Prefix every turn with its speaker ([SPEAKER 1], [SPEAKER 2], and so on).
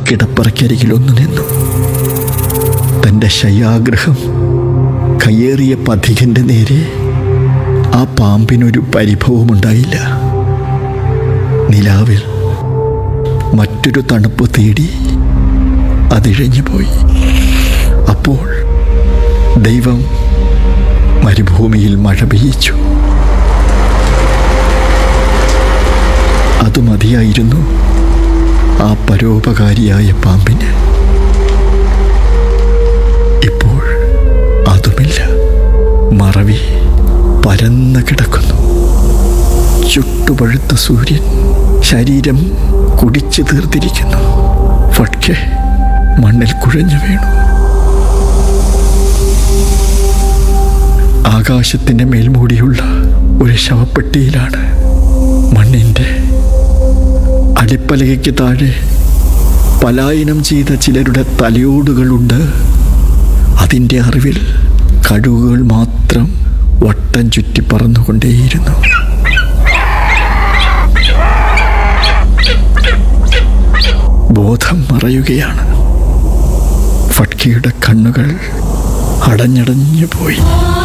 [SPEAKER 1] കിടപ്പറയ്ക്കരികിൽ ഒന്ന് നിന്നു തൻ്റെ ശയ്യാഗ്രഹം കയ്യേറിയ പഥികന്റെ നേരെ ആ പാമ്പിനൊരു പരിഭവമുണ്ടായില്ല നിലാവിൽ മറ്റൊരു തണുപ്പ് തേടി അതിഴഞ്ഞു പോയി അപ്പോൾ ദൈവം മരുഭൂമിയിൽ മഴ പെയ്യിച്ചു അത് മതിയായിരുന്നു ആ പരോപകാരിയായ പാമ്പിന് ഇപ്പോൾ അതുമില്ല മറവി പരന്നു കിടക്കുന്നു ചുട്ടുപഴുത്ത സൂര്യൻ ശരീരം കുടിച്ചു തീർത്തിരിക്കുന്നു പക്ഷേ മണ്ണിൽ കുഴഞ്ഞു വീണു ആകാശത്തിൻ്റെ മേൽമൂടിയുള്ള ഒരു ശവപ്പെട്ടിയിലാണ് മണ്ണിൻ്റെ അടിപ്പലകയ്ക്ക് താഴെ പലായനം ചെയ്ത ചിലരുടെ തലയോടുകളുണ്ട് അതിൻ്റെ അറിവിൽ കടുകുകൾ മാത്രം വട്ടം ചുറ്റി പറന്നുകൊണ്ടേയിരുന്നു ബോധം മറയുകയാണ് ഫട്കിയുടെ കണ്ണുകൾ അടഞ്ഞടഞ്ഞു പോയി
[SPEAKER 2] ആ